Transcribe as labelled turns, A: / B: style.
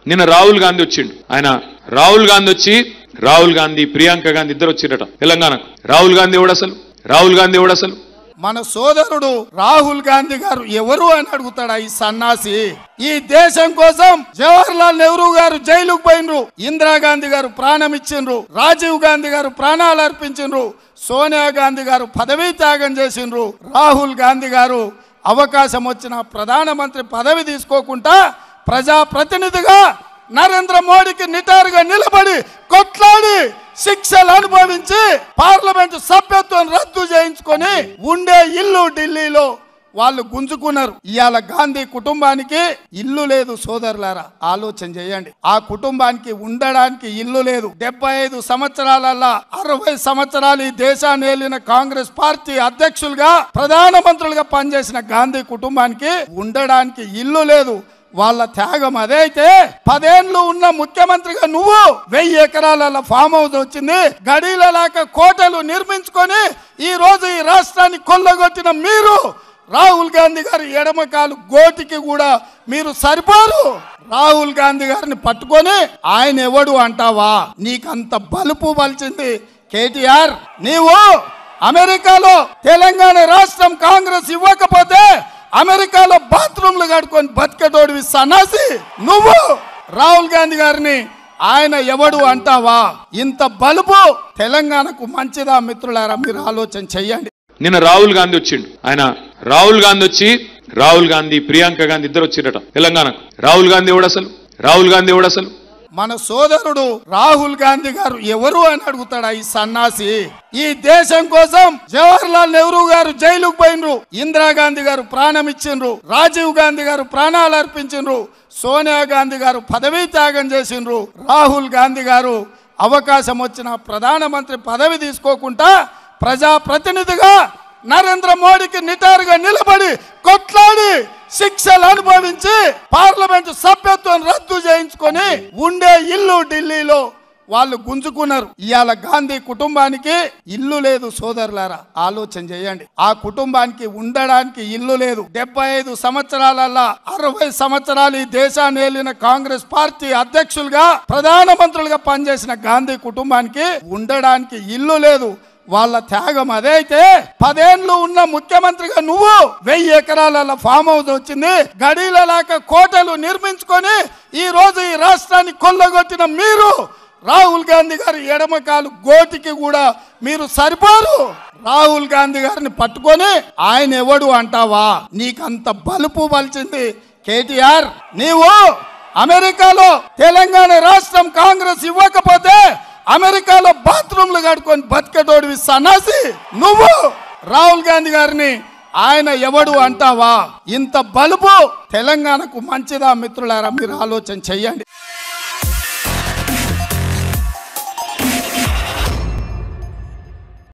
A: నిన్న రాహుల్ గాంధీ వచ్చిండు ఆయన రాహుల్ గాంధీ వచ్చి రాహుల్ గాంధీ ప్రియాంక గాంధీ ఇద్దరు వచ్చిరట తెలంగాణకు రాహుల్ గాంధీ ఎవడు అసలు రాహుల్ గాంధీ ఎవడు అసలు
B: మన సోదరుడు రాహుల్ గాంధీ గారు ఎవరు అని అడుగుతాడా ఈ సన్నాసి ఈ దేశం కోసం జవహర్లాల్ నెహ్రూ గారు జైలుకు పోయినరు ఇందిరాగాంధీ గారు ప్రాణం ఇచ్చిండ్రు రాజీవ్ గాంధీ గారు ప్రాణాలు అర్పించిండ్రు సోనియా గాంధీ గారు పదవీ త్యాగం చేసిండ్రు రాహుల్ గాంధీ గారు అవకాశం వచ్చిన ప్రధానమంత్రి పదవి తీసుకోకుండా ప్రజా ప్రతినిధిగా నరేంద్ర మోడీకి నిటారుగా నిలబడి కొట్లాడి శిక్షలు అనుభవించి పార్లమెంట్ సభ్యత్వం రద్దు చేయించుకొని ఉండే ఇల్లు ఢిల్లీలో వాళ్ళు గుంజుకున్నారు ఇవాళ గాంధీ కుటుంబానికి ఇల్లు లేదు సోదరులారా ఆలోచన చేయండి ఆ కుటుంబానికి ఉండడానికి ఇల్లు లేదు డెబ్బై ఐదు సంవత్సరాలల్లా అరవై సంవత్సరాలు ఈ దేశాన్ని ఏలిన కాంగ్రెస్ పార్టీ అధ్యక్షులుగా ప్రధానమంత్రులుగా పనిచేసిన గాంధీ కుటుంబానికి ఉండడానికి ఇల్లు లేదు వాళ్ళ త్యాగం అదే అయితే పదేండ్లు ఉన్న ముఖ్యమంత్రిగా నువ్వు వెయ్యి ఎకరాల ఫామ్ హౌస్ వచ్చింది గడీలలాక కోటలు నిర్మించుకొని ఈ రోజు ఈ రాష్ట్రాన్ని కొల్లగొట్టిన మీరు రాహుల్ గాంధీ గారి ఎడమకాలు గోటికి కూడా మీరు సరిపోరు రాహుల్ గాంధీ గారిని పట్టుకొని ఆయన ఎవడు అంటావా నీకంత బలుపు బలిచింది కేటీఆర్ నీవు అమెరికాలో తెలంగాణ రాష్ట్రం కాంగ్రెస్ ఇవ్వకపోతే అమెరికాలో బాత్రూమ్లు కడుకొని బతికేటోడివి సన్నాసి నువ్వు రాహుల్ గాంధీ గారిని ఆయన ఎవడు అంటావా ఇంత బలుపు తెలంగాణకు మంచిదా మిత్రులారా మీరు ఆలోచన చెయ్యండి
A: నిన్న రాహుల్ గాంధీ వచ్చిండు ఆయన రాహుల్ గాంధీ వచ్చి రాహుల్ గాంధీ ప్రియాంక గాంధీ ఇద్దరు వచ్చిరట తెలంగాణకు రాహుల్ గాంధీ ఎవడు అసలు రాహుల్ గాంధీ ఎవడు అసలు
B: మన సోదరుడు రాహుల్ గాంధీ గారు ఎవరు అని అడుగుతాడా ఈ సన్నాసి ఈ దేశం కోసం జవహర్లాల్ నెహ్రూ గారు జైలుకు పోయినరు ఇందిరాగాంధీ గారు ప్రాణం ఇచ్చిండ్రు రాజీవ్ గాంధీ గారు ప్రాణాలు అర్పించిండ్రు సోనియా గాంధీ గారు పదవీ త్యాగం చేసిండ్రు రాహుల్ గాంధీ గారు అవకాశం వచ్చిన ప్రధానమంత్రి పదవి తీసుకోకుండా ప్రజా ప్రతినిధిగా నరేంద్ర మోడీకి నిటారుగా నిలబడి కొట్లాడి శిక్షలు అనుభవించి పార్లమెంట్ సభ్యత్వం రద్దు చేయించుకొని ఉండే ఇల్లు ఢిల్లీలో వాళ్ళు గుంజుకున్నారు ఇవాళ గాంధీ కుటుంబానికి ఇల్లు లేదు సోదరులారా ఆలోచన చేయండి ఆ కుటుంబానికి ఉండడానికి ఇల్లు లేదు డెబ్బై ఐదు సంవత్సరాలల్లా అరవై సంవత్సరాలు ఈ దేశాన్ని ఏలిన కాంగ్రెస్ పార్టీ అధ్యక్షులుగా ప్రధానమంత్రులుగా పనిచేసిన గాంధీ కుటుంబానికి ఉండడానికి ఇల్లు లేదు వాళ్ళ త్యాగం అదే అయితే పదేండ్లు ఉన్న ముఖ్యమంత్రిగా నువ్వు వెయ్యి ఎకరాల ఫామ్ హౌస్ వచ్చింది గడీలలాక కోటలు నిర్మించుకొని ఈ రోజు ఈ రాష్ట్రాన్ని కొల్లగొట్టిన మీరు రాహుల్ గాంధీ గారి ఎడమకాలు గోటికి కూడా మీరు సరిపోరు రాహుల్ గాంధీ గారిని పట్టుకొని ఆయన ఎవడు అంటావా నీకంత బలుపు బలిచింది కేటీఆర్ నీవు అమెరికాలో తెలంగాణ రాష్ట్రం కాంగ్రెస్ ఇవ్వకపోతే అమెరికాలో బాత్రూమ్లు కడుకొని బతికేటోడివి సన్నాసి నువ్వు రాహుల్ గాంధీ గారిని ఆయన ఎవడు అంటావా ఇంత బలుపు తెలంగాణకు మంచిదా మిత్రులారా మీరు ఆలోచన చెయ్యండి